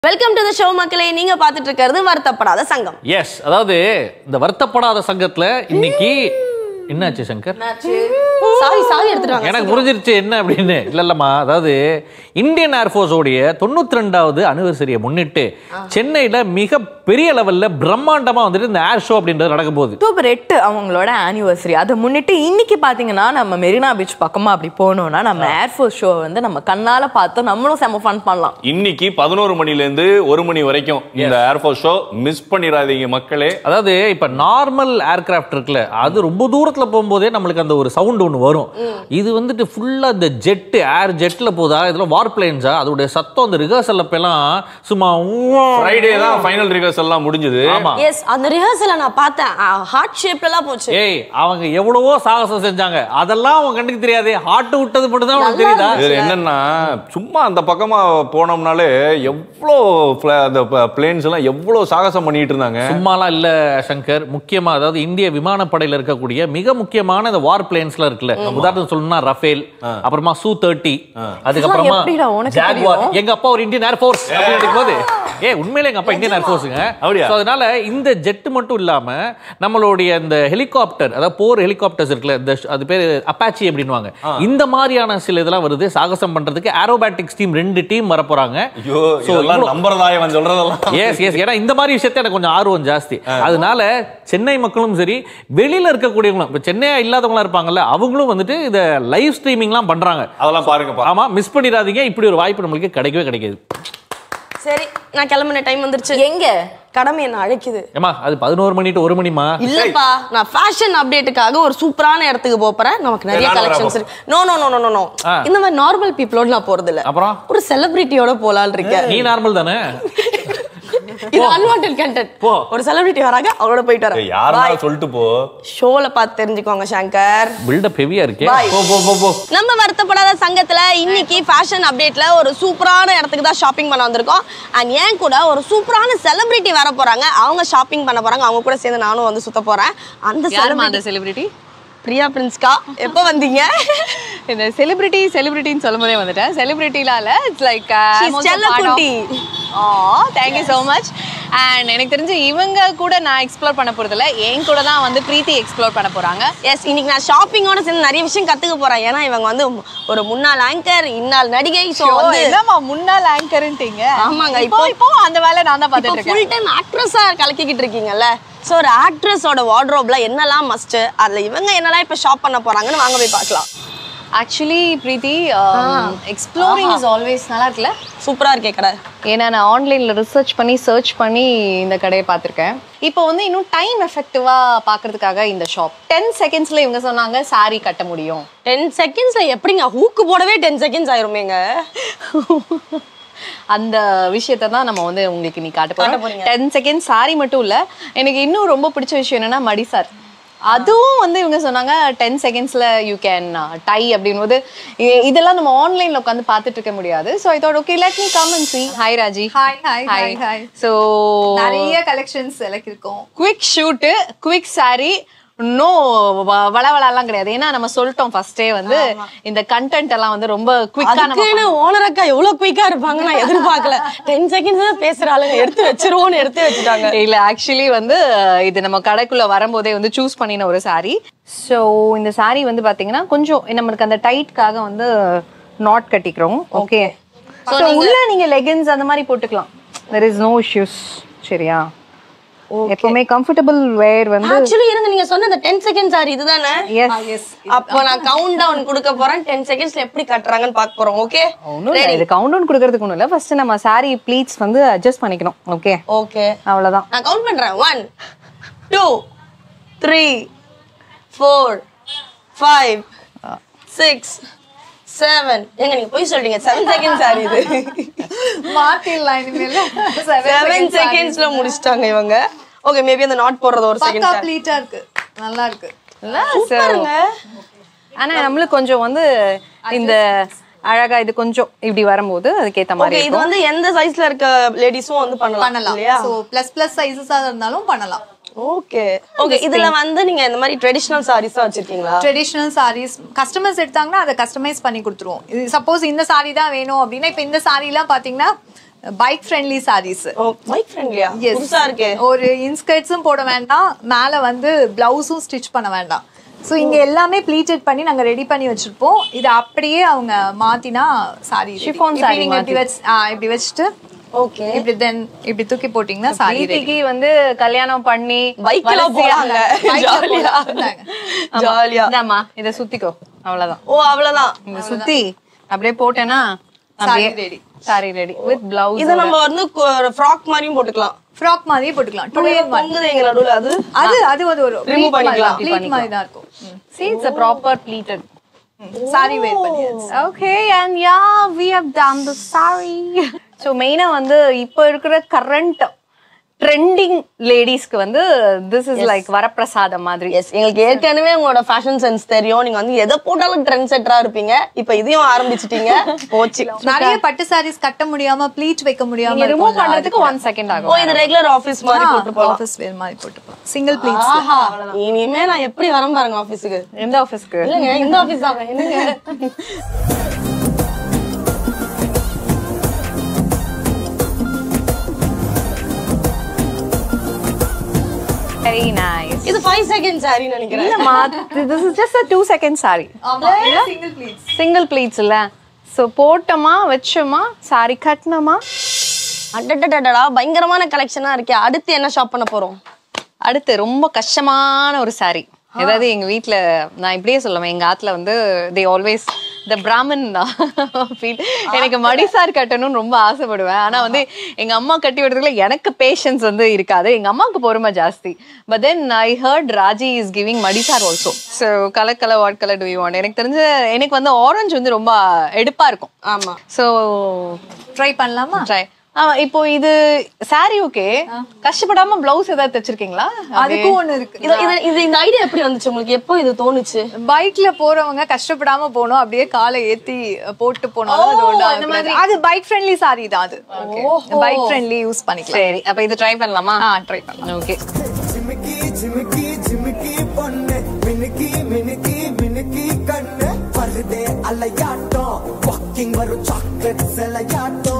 Welcome to the show மக்களே நீங்க பார்த்துட்டு இருக்கிறது வருத்தப்படாத சங்கம் எஸ் அதாவது இந்த வருத்தப்படாத சங்கத்துல இன்னைக்கு என்னாச்சு சங்கர் சாவி சாவி எடுத்துட்டு வாங்க எனக்கு புரிஞ்சிருச்சு என்ன அப்படின்னு இல்ல இல்லம்மா அதாவது இந்தியன் ஏர்ஃபோர்ஸோடைய தொண்ணூத்தி ரெண்டாவது அனிவர்சரியை முன்னிட்டு சென்னையில மிக பெரிய லெவல்ல பிரம்மாண்டமா வந்துட்டு இந்த ஏர் ஷோ அப்படின்றது நடக்க போகுது அக்டோபர் எட்டு அவங்களோட ஆனிவர்சரி அதை முன்னிட்டு இன்னைக்கு பாத்தீங்கன்னா நம்ம மெரினா பீச் பக்கமா அப்படி போனோம்னா நம்ம ஏர்ஃபோர்ஸ் ஷோ வந்து நம்ம கண்ணால பார்த்து நம்மளும் செம்ம ஃபன் பண்ணலாம் இன்னைக்கு பதினோரு மணிலேருந்து ஒரு மணி வரைக்கும் இந்த ஏர்ஃபோர்ஸ் ஷோ மிஸ் பண்ணிடாதீங்க மக்களே அதாவது இப்ப நார்மல் ஏர்கிராஃப்ட் இருக்குல்ல அது ரொம்ப தூரத்துல போகும்போதே நம்மளுக்கு அந்த ஒரு சவுண்ட் ஒன்று வரும் இது வந்துட்டு ஃபுல்லா இந்த ஜெட் ஏர் ஜெட்ல போதா இதெல்லாம் வார் பிளேன்ஸா அதோடைய சத்தம் அந்த ரிஹர்சல் அப்பெல்லாம் சும்மா ஊவா. ஃப்ரைடே தான் ஃபைனல் ரிகர்சல் எல்லாம் முடிஞ்சது ஆமா எஸ் அந்த ரிஹர்சல நான் பார்த்தேன் ஹார்ட் ஷேப்ல எல்லாம் போச்சு ஏய் அவங்க எவ்வளவோ சாகசம் செஞ்சாங்க அதெல்லாம் அவங்க கண்ணுக்கு தெரியாது ஹார்ட் விட்டது மட்டும் தான் அவங்களுக்கு தெரியுதா இது என்னன்னா சும்மா அந்த பக்கமா போனோம்னாலே எவ்வளோ fla- அந்த பிளேன்ஸ் எல்லாம் எவ்வளோ சாகசம் பண்ணிட்டு இருந்தாங்க சும்மாலாம் இல்ல சங்கர் முக்கியமா அதாவது இந்திய விமானப்படையில இருக்கக்கூடிய மிக முக்கியமான இந்த வார் பிளேன்ஸ்ல இருக்குல்ல உதாரணம் சொல்லணும்னா ரஃபேல் அப்புறமா சூ தேர்ட்டி அதுக்கப்புறமா எப்படிடா உனக்கு ஜாகுவார் தெரியும்? எங்க அப்பா ஒரு இந்தியன் ஏர்ஃபோர்ஸ் அப்படின்னு போது ஏ உண்மையிலே எங்க அப்பா இந்தியன் ஏர்ஃபோர்ஸுங்க அப்படியா? So, அதனால இந்த ஜெட் மட்டும் இல்லாம நம்மளுடைய இந்த ஹெலிகாப்டர் அதாவது போர் ஹெலிகாப்டர்ஸ் இருக்குல்ல இந்த ஷ்- அது பேர் அப்பாச்சி அப்படின்னுவாங்க இந்த மாதிரியான சில இதெல்லாம் வருது சாகசம் பண்றதுக்கு ஏரோபேட்டிக்ஸ் டீம் ரெண்டு டீம் வர போறாங்க ஐயோ So, இதெல்லாம் இவ்வளவு- நம்புறதாயவன் சொல்றதெல்லாம் எஸ் எஸ் ஏன்னா இந்த மாதிரி விஷயத்த எனக்கு கொஞ்சம் ஆர்வம் ஜாஸ்தி அதனால சென்னை மக்களும் சரி வெளியில இருக்கக்கூடியவங்களும் இப்போ சென்னையா இல்லாதவங்களா இருப்பாங்கல்ல அவங்களும் வந்துட்டு இத லைவ் ஸ்ட்ரீமிங்லாம் பண்றாங்க அதெல்லாம் பாருங்கப்பா ஆமா மிஸ் பண்ணிடாதீங்க இப்படி ஒரு வாய்ப்பு நம்மளுக்கு கிடைக்கவே கிடைக்காது சரி நான் கிளம்பின டைம் வந்துருச்சு எங்க கடமை என்ன அழைக்குது ஏமா அது பதினோரு மணி டு ஒரு மணிமா இல்லப்பா நான் ஃபேஷன் அப்டேட்டுக்காக ஒரு சூப்பரான இடத்துக்கு போப் போறேன் நமக்கு நிறைய நானும் வரேன் கலெக்ஷன்ஸ் இருக்கு no no no no no no ஆ. இந்த மாதிரி நார்மல் பீப்புளோட நான் போறது இல்ல அப்புறம் ஒரு செலிபிரிட்டியோட போலான்னு இருக்கேன் நீ நார்மல் தானே இது அன்வான்ட் கண்டென்ட் போ. ஒரு செலிபிரிட்டி வராங்க அவரோட போயிட்டு ஏய், வரேன் யாருன்னா சொல்லிட்டு போ ஷோல பார்த்து தெரிஞ்சுக்கோங்க சங்கர் பில்டப் ஹெவியா இருக்கே Bye. போ போ போ போ நம்ம வருத்தப்படாத சங்கத்துல இன்னைக்கு ஃபேஷன் அப்டேட்ல ஒரு சூப்பரான இடத்துக்கு தான் ஷாப்பிங் பண்ண வந்திருக்கோம் அண்ட் ஏன் கூட ஒரு சூப்பரான செலிபிரிட்டி வர போறாங்க அவங்க ஷாப்பிங் பண்ண போறாங்க அவங்க கூட சேர்ந்து நானும் வந்து சுத்த போறேன் அந்த யாருமா celebrity- அந்த செலிபிரிட்டி பிரியா பிரின்ஸ்கா எப்போ வந்தீங்க இந்த செலிபிரிட்டி செலிபிரிட்டின்னு சொல்லும் போதே வந்துட்டேன் செலிபிரிட்டிலாம் இல்ல இட்ஸ் லைக் She's செல்லக்குட்டி. Ah thank you so much and எனக்கு தெரிஞ்சு இவங்க கூட நான் எக்ஸ்ப்ளோர் பண்ண போறதில்ல என் கூட தான் வந்து பிரீத்தி எக்ஸ்ப்ளோர் பண்ண போறாங்க எஸ் இன்னைக்கு நான் ஷாப்பிங்கோட சேர்ந்து நிறைய விஷயம் கத்துக்க போறேன் ஏன்னா இவங்க வந்து ஒரு முன்னாள் ஆங்கர் இந்நாள் நடிகை ஸோ ஓ, வந்து என்னம்மா முன்னாள் ஆங்கர்ன்ட்டீங்க ஆமாங்க, இப்போ இப்போ- இப்போ அந்த வேலை நான் தான் பார்த்துட்டு இருக்கேன் ஃபுல் டைம் ஆக்ட்ரஸா கலக்கிக்கிட்டு இருக்கீங்கல்ல ஸோ ஒரு ஆக்ட்ரஸோட வார்ட்ரோப்ல என்னெல்லாம் மஸ்ட் அதுல இவங்க என்னெல்லாம் இப்போ ஷாப் பண்ண போறாங்கன்னு வாங்க போய் பார்க்கலாம் actually Preethi exploring is always நல்லா இருக்குல்ல சூப்பரா இருக்கே கடை ஏன்னா நான் ஆன்லைனில் ரிசர்ச் பண்ணி சர்ச் பண்ணி இந்த கடையை பார்த்துருக்கேன் இப்போ வந்து இன்னும் டைம் எஃபெக்டிவாக பார்க்கறதுக்காக இந்த ஷாப் டென் செகண்ட்ஸில் இவங்க சொன்னாங்க saree கட்ட முடியும் டென் செகண்ட்ஸ்ல எப்படிங்க ஹூக்கு போடவே டென் செகண்ட்ஸ் ஆயிருமேங்க அந்த விஷயத்தை தான் நம்ம வந்து உங்களுக்கு நீ காட்ட காட்ட போறோம் போறீங்க. டென் செகண்ட் சாரி மட்டும் இல்ல எனக்கு இன்னும் ரொம்ப பிடிச்ச விஷயம் என்னன்னா மடி சார் அதுவும் வந்து இவங்க சொன்னாங்க டென் செகண்ட்ஸ்ல யூ கேன் டை அப்படின் போது இ- இதெல்லாம் நம்ம ஆன்லைன்ல உட்காந்து பார்த்துட்டு இருக்க முடியாது ஸோ இதோட okay let me come and see hi Raji Hi, hi, hi, hi. So நிறைய கலெக்ஷன்ஸ் எனக்கு இருக்கும் quick shoot quick sari no வளவளலாம் கிடையாது ஏன்னா நம்ம சொல்லிட்டோம் ஃபர்ஸ்டே வந்து இந்த கண்டென்ட் எல்லாம் வந்து ரொம்ப குவிக்கா நம்ம அதுக்குன்னு ஓனர் அக்கா எவ்வளவு குயிக்கா இருப்பாங்க நான் எதிர்பார்க்கல டென் செகண்ட்ஸ் தான் பேசுற ஆளுங்க எடுத்து வச்சிருவோம்னு எடுத்து வச்சுட்டாங்க இல்ல ஆக்சுவலி வந்து இது நம்ம கடைக்குள்ள வரும்போதே வந்து சூஸ் பண்ணின ஒரு saree ஸோ இந்த saree வந்து பாத்தீங்கன்னா கொஞ்சம் நம்மளுக்கு அந்த டைட்காக வந்து நாட் கட்டிக்கிறோம் ஓகே ஸோ உள்ள நீங்க லெகின்ஸ் அந்த மாதிரி போட்டுக்கலாம் தெர் இஸ் நோ இஷ்யூஸ் சரியா எப்பவுமே கம்ஃபர்டபுள் வேர் வந்து ஆக்சுவலி இருங்க நீங்க சொன்ன இந்த டென் செகண்ட்ஸ் ஆர் இதுதானே எஸ் அப்போ நான் கவுண்ட் டவுன் கொடுக்க போறேன் டென் செகண்ட்ஸ்ல எப்படி கட்டுறாங்கன்னு பார்க்க போறோம் ஓகே ஒன்றும் இல்லை இது கவுண்ட் டவுன் கொடுக்கறதுக்கு ஒன்றும் இல்லை ஃபர்ஸ்ட் நம்ம saree ப்ளீட்ஸ் வந்து அட்ஜஸ்ட் பண்ணிக்கணும் ஓகே ஓகே அவ்வளவுதான் நான் கவுண்ட் பண்றேன் one two three four five six seven எங்க நீங்க போய் சொல்றீங்க செவன் செகண்ட்ஸ் ஆர் இது மாத்திடலாம் இனிமேல் செவன் செகண்ட்ஸ்ல முடிச்சிட்டாங்க இவங்க ஓகே மேபி அந்த நாட் போடுறது ஒரு பக்கா செகண்ட் ப்ளீட்டா இருக்கு நல்லா இருக்கு இல்ல சூப்பருங்க ஆனா நம்மளுக்கு கொஞ்சம் வந்து இந்த அழகா இது கொஞ்சம் இப்படி வரும்போது அதுக்கேத்த மாதிரி ஓகே இது இருக்கும் வந்து எந்த சைஸ்ல இருக்க லேடிஸும் வந்து பண்ணலாம் பண்ணலாம் இல்லையா ஸோ ப்ளஸ் ப்ளஸ் சைஸஸா இருந்தாலும் பண்ணலாம் ஓகே ஓகே இதுல வந்து நீங்க இந்த மாதிரி ட்ரெடிஷனல் சாரீஸா வச்சிருக்கீங்களா ட்ரெடிஷ்னல் சாரீஸ் கஸ்டமர்ஸ் எடுத்தாங்கன்னா அதை கஸ்டமைஸ் பண்ணி கொடுத்துருவோம் இது சப்போஸ் இந்த சாரி தான் வேணும் அப்படின்னா இப்போ இந்த சாரீலாம் பார்த்தீங்கன்னா பைக் ஃப்ரெண்ட்லி சாரீஸ் பைக் ஃப்ரெண்ட்லியா Yes. புதுசா இருக்கு ஒரு இன்ஸ்கர்ட்ஸும் போட வேண்டாம் மேல வந்து பிளவுஸும் ஸ்டிச் பண்ண வேண்டாம் ஸோ இங்க எல்லாமே ப்ளீட்டட் பண்ணி நாங்க ரெடி பண்ணி வச்சிருப்போம் இது அப்படியே அவங்க மாத்தினா சாரி Chiffon saree நீங்க இப்படி வச்சு ஆ, இப்படி வச்சுட்டு ஓகே இப்படி தென் இப்படி தூக்கி போட்டீங்கன்னா சாரி பிரீத்திக்கு வந்து கல்யாணம் பண்ணி பைக்ல போறாங்க ஜாலியா ஜாலியா இந்தாம்மா இத சுத்திக்கோ அவ்வளவுதான் ஓ அவ்வளவுதான் இந்த சுத்தி அப்படியே போட்டேன்னா Saree அப்படியே ready. Sari ready with blouse இது நம்ம வந்து ஃப்ராக் மாதிரியும் போட்டுக்கலாம் ஃப்ராக் மாதிரியே போட்டுக்கலாம் டூ இயர் பொங்குது எங்க நடுவுல அது அது அது அது ஒரு Remove பண்ணிக்கலாம். ப்ளீட் மாதிரி தான் இருக்கும் see it's a proper pleated sari wear பண்ணியாச்சு okay and yeah we have done the saree so மெயினா வந்து இப்போ இருக்கிற கரண்ட் ட்ரெண்டிங் லேடிஸ்க்கு வந்து திஸ் இஸ் லைக் வரப்பிரசாதம் மாதிரி எஸ் எங்களுக்கு ஏற்கனவே உங்களோட ஃபேஷன் சென்ஸ் தெரியும் நீங்க வந்து எதை போட்டாலும் ட்ரெண்ட் செட்டரா இருப்பீங்க இப்போ இதையும் ஆரம்பிச்சிட்டீங்க போச்சு நிறைய பட்டு சாரீஸ் கட்ட முடியாம ப்ளீட் வைக்க முடியாம நீங்க ரிமூவ் பண்றதுக்கு ஒன் செகண்ட் ஓ ஆகும் இது ரெகுலர் ஆபீஸ் மாதிரி போட்டு போலாம் ஆஃபீஸ் வேர் மாதிரி போட்டுப்போம் சிங்கிள் ப்ளீட்ஸ் இனிமே நான் எப்படி வரேன் பாருங்க ஆபீஸுக்கு எந்த ஆஃபீஸ்க்கு இல்லங்க இந்த ஆபீஸ் தான் என்னங்க வெரி நைஸ் இது ஃபைவ் செகண்ட் சாரி நினைக்கிறேன் இல்லம்மா this is just a two second sari ஆமா சிங்கிள் ப்ளீட்ஸ் சிங்கிள் ப்ளீட்ஸ் இல்ல ஸோ போட்டோமா வச்சோமா சாரி கட்டினோமா அடடடடா பயங்கரமான கலெக்ஷனா இருக்கே அடுத்து என்ன ஷாப் பண்ண போறோம் அடுத்து ரொம்ப கஷ்டமான ஒரு சாரி ஏதாவது எங்க வீட்ல நான் இப்படியே சொல்லுவேன் எங்க ஆத்துல வந்து they always the Brahmin feel எனக்கு மடிசார் கட்டணும்னு ரொம்ப ஆசைப்படுவேன் ஆனா வந்து எங்க அம்மா கட்டி விடுறதுல எனக்கு பேஷன்ஸ் வந்து இருக்காது எங்க அம்மாவுக்கு பொறுமை ஜாஸ்தி but then I heard Raji is giving madisar also so colour colour what colour do you want எனக்கு தெரிஞ்ச எனக்கு வந்து ஆரஞ்சு வந்து ரொம்ப எடுப்பா இருக்கும் ஆமா ஸோ ட்ரை பண்ணலாமா ட்ரை ஆமா இப்போ இது சாரி ஓகே கஷ்டப்படாம பிளவுஸ் ஏதாவது தச்சிருக்கீங்களா அதுக்கும் ஒண்ணு இருக்கு இது இது இது இந்த ஐடியா எப்படி வந்துச்சு உங்களுக்கு எப்போ இது தோணுச்சு பைக்ல போறவங்க கஷ்டப்படாம போகணும் அப்படியே காலை ஏத்தி போட்டு போனாலும் அது ஒண்ணு ஆகக்கூடாது. அது பைக் ஃப்ரெண்ட்லி சாரி தான் அது பைக் ஃப்ரெண்ட்லி யூஸ் பண்ணிக்கலாம் சரி அப்ப இது ட்ரை பண்ணலாமா ஆ ட்ரை பண்ணலாம் ஓகே ஜிமிக்கி ஜிமிக்கி ஜிமிக்கி பொண்ணு மினுக்கி மினுக்கி மினுக்கி கண்ணு வருதே அலையாட்டம் வாக்கிங் வரும் சாக்லேட் சிலையாட்டம்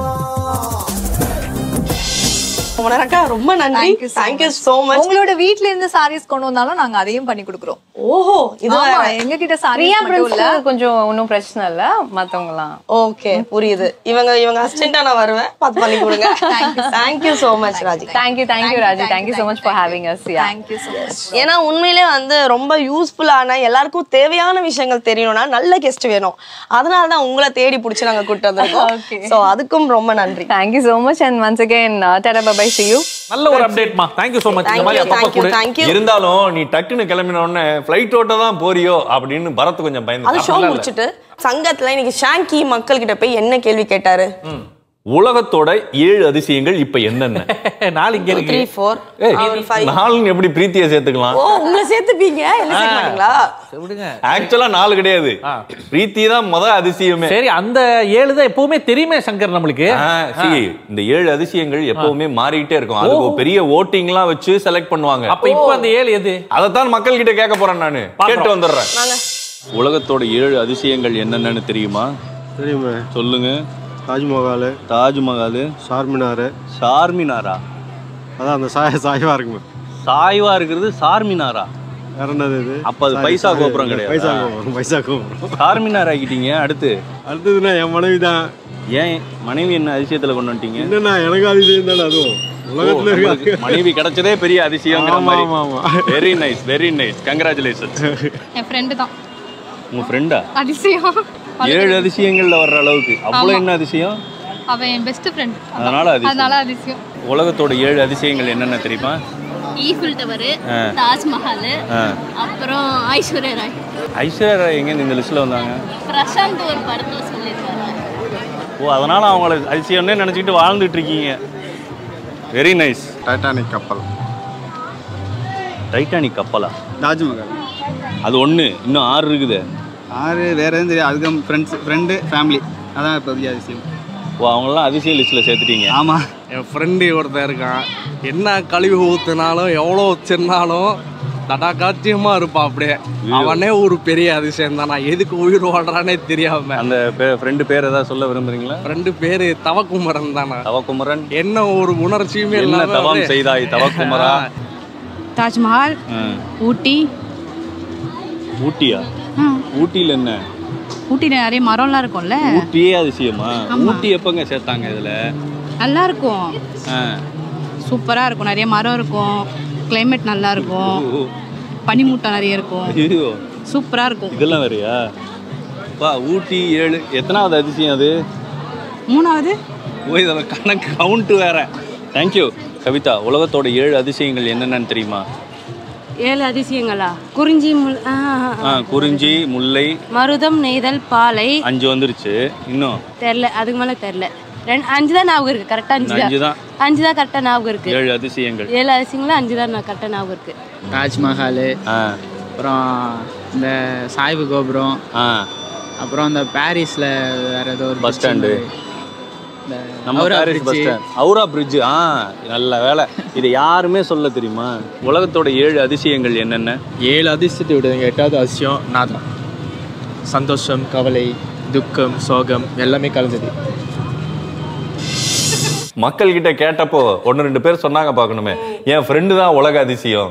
உனக்கா ரொம்ப நன்றி Thank you so thank you so much உங்களோட வீட்ல இருந்து சாரீஸ் கொண்டு வந்தாலும் நாங்க அதையும் பண்ணி கொடுக்குறோம் ஓஹோ இது ஆமா, எங்க கிட்ட சாரி பிரியா மட்டும் இல்ல பிரின்ஸ் கொஞ்சம் ஒன்றும் பிரச்சனை இல்ல மத்தவங்கலாம் ஓகே புரியுது இவங்க இவங்க அசிஸ்டண்டா நான் வருவேன் பார்த்து பண்ணி கொடுங்க thank you so much Raji thank you thank you Raji thank you so much for having us yeah thank you so much ஏன்னா உண்மையிலே வந்து ரொம்ப யூஸ்ஃபுல்லான எல்லாருக்கும் தேவையான விஷயங்கள் தெரியணும்னா நல்ல கெஸ்ட் வேணும் அதனால தான் உங்களை தேடி பிடிச்சி நாங்க கூட்டு வந்திருக்கோம் சோ அதுக்கும் ரொம்ப நன்றி thank you so much and once again tata bye see you நல்ல ஒரு அப்டேட்மா தேங்க்யூ ஸோ மச் இந்த மாதிரி தேங்க்யூ அப்பப்போ தேங்க்யூ கொடு தேங்க்யூ இருந்தாலும் நீ டக்குன்னு கிளம்பின உடனே ஃபிளைட் ஓட்ட தான் போறியோ அப்படின்னு பரத் கொஞ்சம் அது ஷோ பயந்து முடிச்சிட்டு சங்கத்துல இன்னைக்கு ஷாங்கி மக்கள் கிட்ட போய் என்ன கேள்வி கேட்டாரு உலகத்தோட ஏழு அதிசயங்கள் இப்ப என்னென்ன நாலு இங்க இருக்கு த்ரீ ஃபோர் ஏய், அவர் ஃபைவ் நாலுன்னு எப்படி பிரீத்தியை சேர்த்துக்கலாம் ஓ உங்களை சேர்த்துப்பீங்க என்ன சேர்க்க மாட்டீங்களா சரி, விடுங்க ஆக்சுவலா நாலு கிடையாது பிரீத்தி தான் முத அதிசயமே சரி அந்த ஏழு தான் எப்பவுமே தெரியுமே சங்கர் நம்மளுக்கு ஆ, see, இந்த ஏழு அதிசயங்கள் எப்பவுமே மாறிக்கிட்டே இருக்கும் அதுக்கு ஒரு பெரிய ஓட்டிங் எல்லாம் வச்சு செலக்ட் பண்ணுவாங்க அப்ப இப்போ அந்த ஏழு எது அதைத்தான் மக்கள் கிட்ட கேட்க போறேன் நானு கேட்டு வந்துடுறேன் நாங்க உலகத்தோட ஏழு அதிசயங்கள் என்னென்னு தெரியுமா தெரியுமே சொல்லுங்க தாஜ்மஹால் தாஜ்மஹால் சார்மினார் சார்மினாரா அதான் அந்த சாய சாய்வா இருக்குமே சாய்வா இருக்கிறது சார்மினாரா வேற என்னது இது அப்ப அது பைசா கோபுரம் கிடையாது. பைசா கோபுரம் பைசா கோபுரம் சார்மினார் ஆக்கிட்டீங்க அடுத்து அடுத்ததுன்னா என் மனைவி தான் ஏன் மனைவி என்ன அதிசயத்துல கொண்டு வந்துட்டீங்க என்னன்னா எனக்கு அதிசயம் தானே அதுவும் உலகத்துல உங்களுக்கு இருக்க மனைவி கிடைச்சதே பெரிய அதிசயங்கிற ஆமா, மாதிரி ஆமா, ஆமா. Very nice very nice congratulations என் ஃப்ரெண்டு தான் உங்க ஃப்ரெண்டா அதிசயம் ஏழு அதிசயங்கள்ல வர்ற அளவுக்கு அவ்வளவு என்ன அதிசயம் அவன் என் பெஸ்ட் ஃப்ரெண்ட் அதனால அதிசயம். அதனால அதிசயம் உலகத்தோட ஏழு அதிசயங்கள் என்னென்ன தெரியுமா ஈஃபில் டவர் தாஜ்மஹால் அப்புறம் ஐஸ்வர்யா ராய் ஐஸ்வர்யா ராய் எங்க இந்த லிஸ்ட்ல வந்தாங்க பிரசாந்த் ஒரு படத்துல சொல்லியிருக்காங்க ஓ அதனால அவங்கள அதிசயம்னே நினைச்சிட்டு வாழ்ந்துட்டு இருக்கீங்க வெரி நைஸ் டைட்டானிக் கப்பல் டைட்டானிக் கப்பலா தாஜ்மஹால் அது ஒண்ணு இன்னும் ஆறு இருக்குது ஆறு வேற எதுவும் தெரியாது அதுக்கு ஃப்ரெண்ட்ஸ் ஃப்ரெண்டு ஃபேமிலி அதான் இப்போ பெரிய அதிசயம் ஓ அவங்களாம் அதிசய லிஸ்ட்ல சேர்த்துட்டீங்க ஆமாம் என் ஃப்ரெண்டு ஒருத்தன் இருக்கான் என்ன கழிவு ஊத்துனாலும் எவ்வளோ வச்சிருந்தாலும் தடாகாத்தியமா இருப்பான் அப்படியே அவனே ஒரு பெரிய அதிசயம் தான் நான் எதுக்கு உயிர் வாழ்றானே தெரியாம அந்த ஃப்ரெண்டு பேர் ஏதாவது சொல்ல விரும்புறீங்களா ரெண்டு பேரு தவக்குமரன் தானா தவக்குமரன் என்ன ஒரு உணர்ச்சியுமே என்ன இல்லாம தவம் அப்படியே- செய்தாய் தவக்குமரா தாஜ்மஹால் ஆ. ஊட்டி ஊட்டியா ஊட்டியில என்ன ஊட்டியில் நிறைய மரம்லாம் இருக்கும்ல ஊட்டியே அதிசயமா ஆமா. ஊட்டி எப்பங்க சேர்த்தாங்க இதுல நல்லா இருக்கும் ஆ. சூப்பராக இருக்கும் நிறைய மரம் இருக்கும் climate நல்லா இருக்கும் பனிமூட்டம் நிறைய இருக்கும் ஐயோ சூப்பராக இருக்கும் இதெல்லாம் வேறயா பா ஊட்டி ஏழு எத்தனாவது அதிசயம் அது மூணாவது ஓ இதில் கணக்கு கவுண்ட் வேற தேங்க்யூ கவிதா உலகத்தோட ஏழு அதிசயங்கள் என்னென்னு தெரியுமா ஏழு அதிசயங்களா குறிஞ்சி முல் ஆ, ஆ, ஆ. ஆ குறிஞ்சி முல்லை மருதம் நெய்தல் பாலை அஞ்சு வந்துருச்சு இன்னும் தெரில அதுக்கு மேலே தெரில ரெண்டு அஞ்சு தான் ஞாபகம் இருக்கு கரெக்டாக அஞ்சு அஞ்சு தான் தான். அஞ்சு தான் கரெக்டாக ஞாபகம் இருக்கு ஏழு அதிசயங்கள் ஏழு அதிசயங்களா அஞ்சு தான் நான் கரெக்டாக ஞாபகம் இருக்கு தாஜ்மஹால் அப்புறம் இந்த சாய்வு கோபுரம் அப்புறம் இந்த பாரிஸ்ல வேற ஏதோ ஒரு பஸ் ஸ்டாண்டு இந்த நம்ம Howrah Paris bus bridge. Stand Howrah bridge ஆ நல்ல வேலை இதை யாருமே சொல்ல தெரியுமா உலகத்தோட ஏழு அதிசயங்கள் என்னென்ன ஏழு அதிசயத்தை விடுங்க எட்டாவது அதிசயம் நான் தான் சந்தோஷம் கவலை துக்கம் சோகம் எல்லாமே கலந்தது மக்கள் கிட்ட கேட்டப்போ ஒன்னு ரெண்டு பேர் சொன்னாங்க பார்க்கணுமே என் ஃப்ரெண்டு தான் உலக அதிசயம்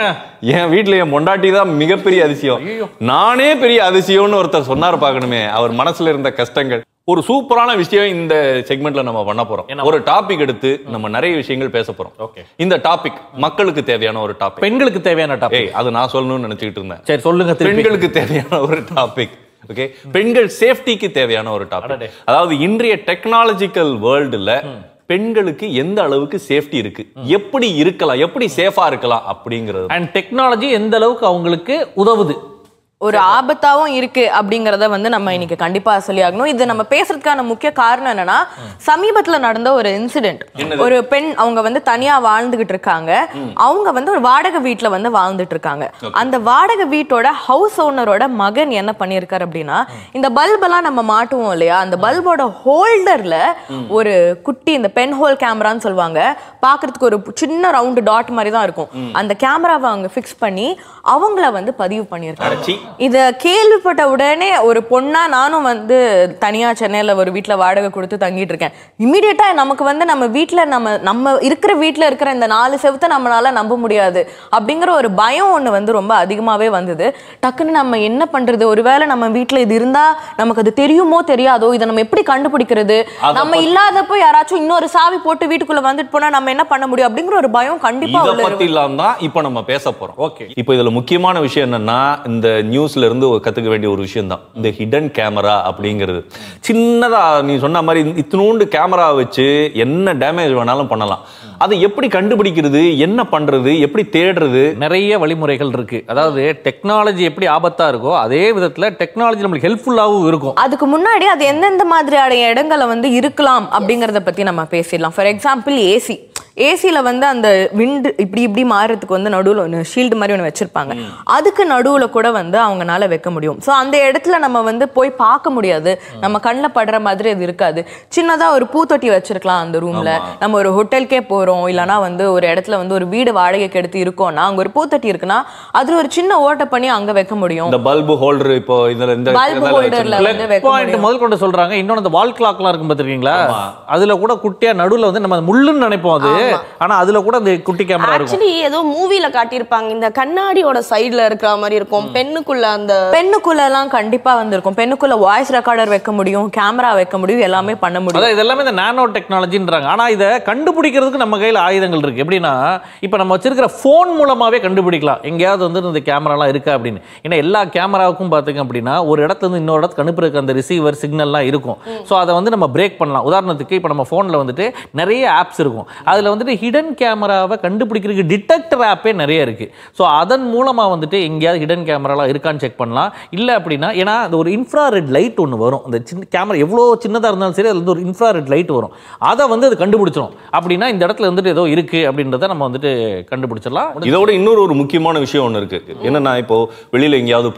என் வீட்ல என் பொண்டாட்டி தான் மிகப்பெரிய அதிசயம் நானே பெரிய அதிசயம்னு ஒருத்தர் சொன்னார் பார்க்கணுமே அவர் மனசுல இருந்த கஷ்டங்கள் ஒரு சூப்பரான விஷயம் இந்த செக்மெண்ட்ல நம்ம பண்ண போறோம் ஒரு டாபிக் எடுத்து நம்ம நிறைய விஷயங்கள் பேச போறோம் இந்த டாபிக் மக்களுக்கு தேவையான ஒரு டாபிக் பெண்களுக்கு தேவையான டாபிக் ஏய் அது நான் சொல்லணும்னு நினைச்சிட்டு இருந்தேன் சரி சொல்லுங்க திருப்பி. பெண்களுக்கு தேவையான ஒரு டாபிக் ஓகே பெண்கள் சேஃப்டிக்கு தேவையான ஒரு டாபிக் அதாவது இன்றைய டெக்னாலஜிக்கல் வேர்ல்டுல பெண்களுக்கு எந்த அளவுக்கு சேஃப்டி இருக்கு எப்படி இருக்கலாம் எப்படி சேஃபா இருக்கலாம் அப்படிங்கிறது அண்ட் டெக்னாலஜி எந்த அளவுக்கு அவங்களுக்கு உதவுது ஒரு ஆபத்தாவும் இருக்கு அப்படிங்கறத வந்து நம்ம இன்னைக்கு கண்டிப்பா சொல்லி ஆகணும் இது நம்ம பேசுறதுக்கான முக்கிய காரணம் என்னன்னா சமீபத்துல நடந்த ஒரு இன்சிடென்ட் என்னது? ஒரு பெண் அவங்க வந்து தனியா வாழ்ந்துகிட்டு இருக்காங்க அவங்க வந்து ஒரு வாடகை வீட்ல வந்து வாழ்ந்துட்டு இருக்காங்க அந்த வாடகை வீட்டோட ஹவுஸ் ஓனரோட மகன் என்ன பண்ணியிருக்காரு அப்படின்னா இந்த பல்ப் எல்லாம் நம்ம மாட்டுவோம் இல்லையா அந்த பல்போட ஹோல்டர்ல ஒரு குட்டி இந்த பென் ஹோல் கேமரான்னு சொல்லுவாங்க பாக்குறதுக்கு ஒரு சின்ன ரவுண்டு டாட் மாதிரி தான் இருக்கும் அந்த கேமராவை அவங்க ஃபிக்ஸ் பண்ணி அவங்கள வந்து பதிவு பண்ணியிருக்காங்க இத கேள்விப்பட்ட உடனே ஒரு பொண்ணா நானும் வந்து தனியா சென்னையில ஒரு வீட்ல வாடகை கொடுத்து தங்கிட்டு இருக்கேன் இமீடியட்டா நமக்கு வந்து நம்ம வீட்ல நம்ம நம்ம இருக்கிற வீட்ல இருக்கிற இந்த நாலு செவத்தை நம்மளால நம்ப முடியாது அப்படிங்கிற ஒரு பயம் ஒண்ணு வந்து ரொம்ப அதிகமாவே வந்தது டக்குன்னு நம்ம என்ன பண்றது ஒருவேளை நம்ம வீட்ல இது இருந்தா நமக்கு அது தெரியுமோ தெரியாதோ இதை நம்ம எப்படி கண்டுபிடிக்கிறது அத நம்ம பத்தி- இல்லாதப்போ யாராச்சும் இன்னொரு சாவி போட்டு வீட்டுக்குள்ள வந்துட்டு போனா நம்ம என்ன பண்ண முடியும் அப்படிங்கிற ஒரு பயம் கண்டிப்பா இத உள்ள பத்தி இல்லாம தான் இப்ப நம்ம பேச போறோம் ஓகே இப்போ இதுல முக்கியமான விஷயம் என்னன்னா இந்த நியூஸ்ல இருந்து ஒரு கத்துக்க வேண்டிய ஒரு விஷயம் தான் இந்த ஹிடன் கேமரா அப்படிங்கிறது சின்னதா நீ சொன்ன மாதிரி இத்தினூண்டு கேமரா வச்சு என்ன டேமேஜ் வேணாலும் பண்ணலாம் அதை எப்படி கண்டுபிடிக்கிறது என்ன பண்றது எப்படி தேடுறது நிறைய வழிமுறைகள் இருக்கு அதாவது டெக்னாலஜி எப்படி ஆபத்தா இருக்கோ அதே விதத்துல டெக்னாலஜி நம்மளுக்கு ஹெல்ப்ஃபுல்லாகவும் இருக்கும் அதுக்கு முன்னாடி அது எந்தெந்த மாதிரியான இடங்களை வந்து இருக்கலாம் அப்படிங்கறத பத்தி நம்ம பேசிடலாம் ஃபார் எக்ஸாம்பிள் ஏசி ஏசில வந்து அந்த விண்டு இப்படி இப்படி மாறுறதுக்கு வந்து நடுவில் ஒன்று ஷீல்டு மாதிரி ஒன்று வச்சிருப்பாங்க அதுக்கு நடுவில் கூட வந்து அவங்கனால வைக்க முடியும் ஸோ அந்த இடத்துல நம்ம வந்து போய் பார்க்க முடியாது நம்ம கண்ணில் படுற மாதிரி அது இருக்காது சின்னதா ஒரு பூத்தொட்டி வச்சிருக்கலாம் அந்த ரூம்ல நம்ம ஒரு ஹோட்டலுக்கே போறோம் இல்லைன்னா வந்து ஒரு இடத்துல வந்து ஒரு வீடு வாடகைக்கு எடுத்து இருக்கோம்னா அங்க ஒரு பூத்தொட்டி இருக்குன்னா அதுல ஒரு சின்ன ஓட்டை பண்ணி அங்க வைக்க முடியும் இந்த பல்பு ஹோல்டர் இப்போ இதுல இந்த Bulb இதெல்லாம் holder ல வச்சிருக்கோம். வந்து வைக்க பாயிண்ட் முதல் கொண்டு சொல்றாங்க இன்னொன்று அந்த வால் கிளாக்லாம் இருக்கும் பார்த்துருக்கீங்களா அதுல கூட குட்டியா நடுவுல வந்து நம்ம முள்ளுன்னு நினைப்போம் அது ஆனா அதுல கூட அந்த குட்டி கேமரா இருக்கும் ஆக்சுவலி ஏதோ மூவில காட்டியிருப்பாங்க இந்த கண்ணாடியோட சைடுல இருக்கிற மாதிரி இருக்கும் பெண்ணுக்குள்ள அந்த பெண்ணுக்குள்ள எல்லாம் கண்டிப்பா வந்திருக்கும் பெண்ணுக்குள்ள வாய்ஸ் ரெக்கார்டர் வைக்க முடியும் கேமரா வைக்க முடியும் எல்லாமே பண்ண முடியும் அதான் இதெல்லாமே இந்த நானோ டெக்னாலஜின்றாங்க ஆனா இதை கண்டுபிடிக்கிறதுக்கு நம்ம கையில் ஆயுதங்கள் இருக்கு எப்படின்னா இப்போ நம்ம வச்சிருக்கிற ஃபோன் மூலமாவே கண்டுபிடிக்கலாம் எங்கேயாவது வந்து இந்த கேமராலாம் இருக்கா அப்படின்னு ஏன்னா எல்லா கேமராவுக்கும் பார்த்தீங்க அப்படின்னா ஒரு இடத்துல இருந்து இன்னொரு இடத்துக்கு அனுப்புறதுக்கு அந்த ரிசீவர் சிக்னல்லாம் இருக்கும் ஸோ அதை வந்து நம்ம பிரேக் பண்ணலாம் உதாரணத்துக்கு இப்போ நம்ம ஃபோனில் வந்துட்டு நிறைய ஆப்ஸ் இருக்கும் அதில் வந்துட்டு ஹிடன் கேமராவை கண்டுபிடிக்கிறதுக்கு டிடெக்டர் ஆப்பே நிறைய இருக்கு ஸோ அதன் மூலமாக வந்துட்டு எங்கேயாவது ஹிடன் கேமராலாம் இருக்கான்னு செக் பண்ணலாம் இல்லை அப்படின்னா ஏன்னா அந்த ஒரு இன்ஃப்ராரெட் லைட் ஒன்று வரும் அந்த சின்ன கேமரா எவ்வளோ சின்னதாக இருந்தாலும் சரி அதுல இருந்து ஒரு இன்ஃப்ராரெட் லைட் வரும் அதை வந்து அது கண்டுபிடிச்சிடும் அப்படின்னா இந்த இடத்துல வந்துட்டு ஏதோ இருக்கு அப்படின்றத நம்ம வந்துட்டு கண்டுபிடிச்சிடலாம் இதோட இன்னொரு ஒரு முக்கியமான விஷயம் ஒன்று இருக்கு என்னன்னா இப்போ வெளியில எங்கேயாவது போறோம்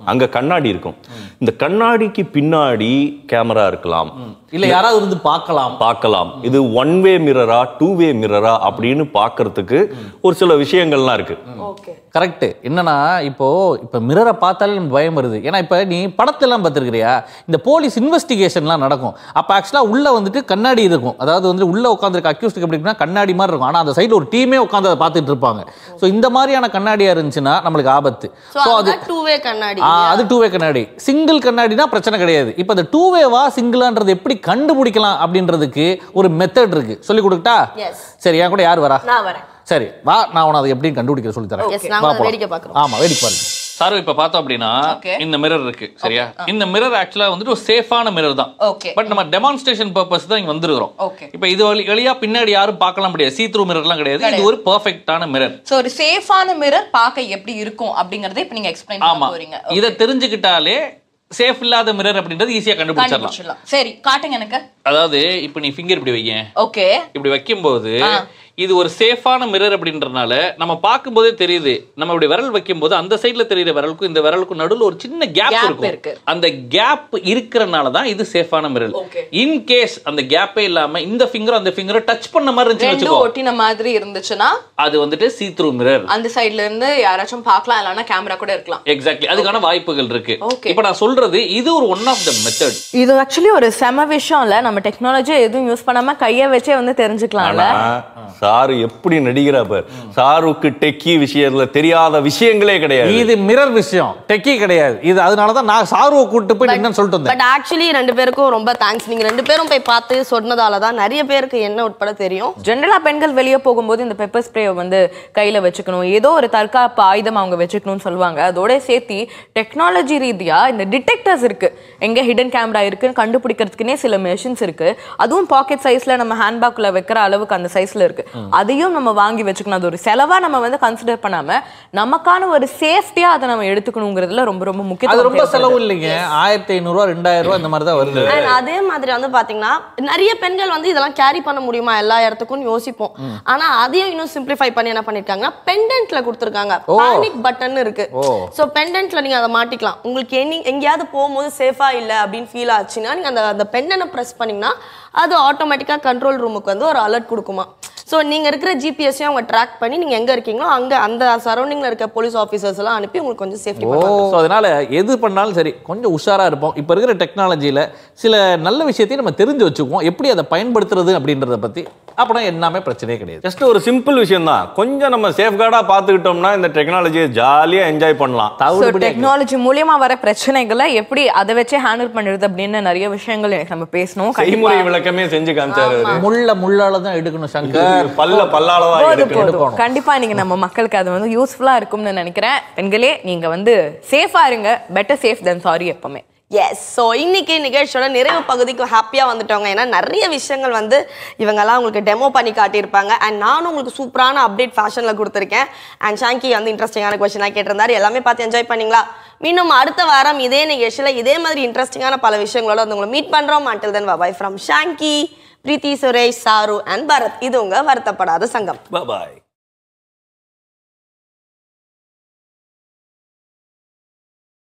அங்க கண்ணாடி இருக்கும் இந்த கண்ணாடிக்கு பின்னாடி கேமரா இருக்கலாம் இல்ல யாராவது இருந்து பார்க்கலாம் பார்க்கலாம் இது ஒன் வே மிரரா டூ வே மிரரா அப்படின்னு பார்க்கிறதுக்கு ஒரு சில விஷயங்கள்லாம் இருக்கு கரெக்ட் என்னன்னா இப்போ இப்ப மிரரை பார்த்தாலே நமக்கு பயம் வருது ஏன்னா இப்ப நீ படத்தெல்லாம் பார்த்துருக்கிறியா இந்த போலீஸ் இன்வெஸ்டிகேஷன்லாம் நடக்கும் அப்ப ஆக்சுவலா உள்ள வந்துட்டு கண்ணாடி இருக்கும் அதாவது வந்து உள்ள உட்காந்துருக்க அக்யூஸ்டுக்கு எப்படி இருக்குன்னா கண்ணாடி மாதிரி இருக்கும் ஆனா அந்த சைடுல ஒரு டீமே உட்காந்து அதை பார்த்துட்டு இருப்பாங்க ஸோ இந்த மாதிரியான கண்ணாடியா இருந்துச்சுன்னா நம்மளுக்கு ஆபத்து ஸோ ஸோ அது அது டூ வே கண்ணாடி ஆ, அது டூ வே கண்ணாடி சிங்கிள் கண்ணாடினா பிரச்சனை கிடையாது இப்போ இந்த டூ வேவா சிங்கிளான்றது எப்படி கண்டுபிடிக்கலாம் அப்படின்றதுக்கு ஒரு மெத்தட் இருக்கு சொல்லி கொடுக்கட்டா Yes. சரி என் கூட யார் வரா நான் வரேன் சரி வா நான் உன அதை எப்படின்னு கண்டுபிடிக்கிற சொல்லி தரேன் Yes, நாங்க வா அதை போலாம். வேடிக்கை பார்க்கிறோம். ஆமா வேடிக்கை பாருங்க சார் இப்ப பார்த்தோம் அப்படின்னா Okay. இந்த மிரர் இருக்கு சரியா இந்த மிரர் ஆக்சுவலா வந்துட்டு ஒரு சேஃபான மிரர் தான் Okay. பட் நம்ம டெமான்ஸ்ட்ரேஷன் பர்பஸ் தான் இங்க வந்திருக்கிறோம் Okay. இப்போ இது வழி வழியா பின்னாடி யாரும் பார்க்கலாம் முடியாது சீ த்ரூ மிரர்லாம் கிடையாது இது ஒரு பெர்ஃபெக்ட்டான மிரர் சோ ஒரு சேஃபான மிரர் பார்க்க எப்படி இருக்கும் அப்படிங்கறத இப்ப நீங்க எக்ஸ்பிளைன் ஆமா பண்ண போறீங்க இத தெரிஞ்சுக்கிட்டாலே சேஃப் இல்லாத மிரர் அப்படின்றது ஈஸியா கண்டுபிடிச்சிடலாம் கண்டுபிடிச்சிடலாம் சரி காட்டுங்க எனக்கு அதாவது இப்போ நீ ஃபிங்கர் இப்படி வைங்க ஓகே இப்படி வைக்கும்போது இது ஒரு சேஃபான மிரர் அப்படின்றனால நம்ம பார்க்கும்போதே தெரியுது நம்ம இப்படி விரல் வைக்கும்போது அந்த சைடுல தெரியுற விரலுக்கும் இந்த விரலுக்கும் நடுவுல ஒரு சின்ன கேப் Gap இருக்கும் இருக்கு. அந்த கேப் இருக்கிறனால தான் இது சேஃபான மிரர் Okay. இன் கேஸ் அந்த கேப்பே இல்லாம இந்த ஃபிங்கர் அந்த ஃபிங்கரை டச் பண்ண மாதிரி இருந்துச்சு ரெண்டும் வச்சுக்கோ ஒட்டின மாதிரி இருந்துச்சுன்னா அது வந்துட்டு சீ த்ரூ மிரர் அந்த சைடுல இருந்து யாராச்சும் பார்க்கலாம் இல்லைன்னா கேமரா கூட இருக்கலாம் எக்ஸாக்ட்லி அதுக்கான வாய்ப்புகள் இருக்கு Okay. இப்போ நான் சொல்றது இது ஒரு ஒன் ஆஃப் த மெத்தட் இது ஆக்சுவலி ஒரு செம விஷயம் இல்ல நம்ம டெக்னாலஜி எதுவும் யூஸ் பண்ணாம கைய வச்சே வந்து தெரிஞ்சுக்கலாம்ல ஆனா சாரு எப்படி நடிக்கிறா பார் சாருக்கு டெக்கி விஷயத்துல தெரியாத விஷயங்களே கிடையாது இது மிரர் விஷயம் டெக்கி கிடையாது இது அதனால தான் நான் சாருவை கூட்டிட்டு போய் என்னன்னு சொல்லிட்டு வந்தேன் பட் ஆக்சுவலி ரெண்டு பேருக்கும் ரொம்ப தேங்க்ஸ் நீங்க ரெண்டு பேரும் போய் பார்த்து சொன்னதால தான் நிறைய பேருக்கு என்ன உட்பட தெரியும் ஜென்ரலா பெண்கள் வெளியே போகும்போது இந்த பெப்பர் ஸ்ப்ரே வந்து கையில வச்சுக்கணும் ஏதோ ஒரு தற்காப்பு ஆயுதம் அவங்க வச்சுக்கணும்னு சொல்லுவாங்க அதோட சேர்த்து டெக்னாலஜி ரீதியா இந்த டிடெக்டர்ஸ் இருக்கு எங்க ஹிடன் கேமரா இருக்குன்னு கண்டுபிடிக்கிறதுக்குனே சில மெஷின்ஸ் இருக்கு அதுவும் பாக்கெட் சைஸ்ல நம்ம ஹேண்ட்பேக்ல வைக்கிற அளவுக்கு அந்த சைஸ்ல இருக்கு அதையும் நம்ம வாங்கி வச்சுக்கணும் அது ஒரு செலவா நம்ம வந்து கன்சிடர் பண்ணாம நமக்கான ஒரு சேஃப்டியா அதை நம்ம எடுத்துக்கணுங்கிறதுல ரொம்ப ரொம்ப அது முக்கியத்துவம் ரொம்ப செலவு தேவைப்படுது. இல்லைங்க ஆயிரத்தி ஐநூறுரூவா ரெண்டாயிரம் ரூபா இந்த மாதிரி தான் வருது And அதே மாதிரி வந்து பாத்தீங்கன்னா நிறைய பெண்கள் வந்து இதெல்லாம் கேரி பண்ண முடியுமா எல்லா இடத்துக்கும் யோசிப்போம் ஆனா அதையும் இன்னும் சிம்பிளிஃபை பண்ணி என்ன பண்ணிருக்காங்க பெண்டன்ட்ல கொடுத்துருக்காங்க ஓ. பேனிக் பட்டன் இருக்கு ஓ. சோ பெண்டன்ட்ல நீங்க அதை மாட்டிக்கலாம் உங்களுக்கு எனி எங்கேயாவது போகும்போது சேஃபா இல்ல அப்படின்னு ஃபீல் ஆச்சுன்னா நீங்க அந்த அந்த பெண்டனை பிரஸ் பண்ணீங்கன்னா அது ஆட்டோமேட்டிக்கா கண்ட்ரோல் ரூமுக்கு வந்து ஒரு அலர்ட் கொடுக்குமா ஸோ நீங்கள் இருக்கிற ஜிபிஎஸ்ஸையும் அவங்க ட்ராக் பண்ணி நீங்கள் எங்கே இருக்கீங்களோ அங்கே அந்த சரௌண்டிங்கில் இருக்க போலீஸ் ஆஃபீஸர்ஸ் எல்லாம் அனுப்பி உங்களுக்கு கொஞ்சம் சேஃப்டி ஓ ஸோ அதனால எது பண்ணாலும் சரி கொஞ்சம் உஷாரா இருப்போம் இப்போ இருக்கிற டெக்னாலஜியில சில நல்ல விஷயத்தையும் நம்ம தெரிஞ்சு வச்சுக்குவோம் எப்படி அதை பயன்படுத்துறது அப்படின்றத பத்தி அப்படின்னா எல்லாமே பிரச்சனையே கிடையாது ஜஸ்ட் ஒரு சிம்பிள் விஷயம் தான் கொஞ்சம் நம்ம சேஃப்கார்டா பார்த்துக்கிட்டோம்னா இந்த டெக்னாலஜியை ஜாலியா என்ஜாய் பண்ணலாம் ஸோ டெக்னாலஜி மூலியமா வர பிரச்சனைகளை எப்படி அதை வச்சே ஹேண்டில் பண்ணுறது அப்படின்னு நிறைய விஷயங்கள் எனக்கு நம்ம பேசணும் செய்முறை கண்டிப்பா. விளக்கமே செஞ்சு காமிச்சாரு அவரு. முள்ள முள்ளால தான் எடுக்கணும் சங்கர் பல்ல பல்லால தான் போதும் எடுக்கணும் போதும் கண்டிப்பா நீங்க நம்ம மக்களுக்கு அது வந்து யூஸ்ஃபுல்லா இருக்கும்னு நினைக்கிறேன் பெண்களே நீங்க வந்து சேஃபா இருங்க பெட்டர் சேஃப் தென் சாரி எப்பவுமே எஸ் ஸோ இன்னைக்கு நிகழ்ச்சியோட நிறைவு பகுதிக்கு ஹாப்பியாக வந்துட்டோங்க ஏன்னா நிறைய விஷயங்கள் வந்து இவங்கெல்லாம் உங்களுக்கு டெமோ பண்ணி காட்டியிருப்பாங்க அண்ட் நானும் உங்களுக்கு சூப்பரான அப்டேட் ஃபேஷனில் கொடுத்துருக்கேன் அண்ட் ஷாங்கி வந்து இன்ட்ரெஸ்டிங்கான கொஸ்டினாக கேட்டிருந்தாரு எல்லாமே பார்த்து என்ஜாய் பண்ணீங்களா மீண்டும் அடுத்த வாரம் இதே நிகழ்ச்சியில் இதே மாதிரி இன்ட்ரெஸ்டிங்கான பல விஷயங்களோட வந்து உங்களை மீட் பண்ணுறோம் until then bye from Shanki Preethi Suresh Charu and Bharath இது உங்க வருத்தப்படாத சங்கம் பாய்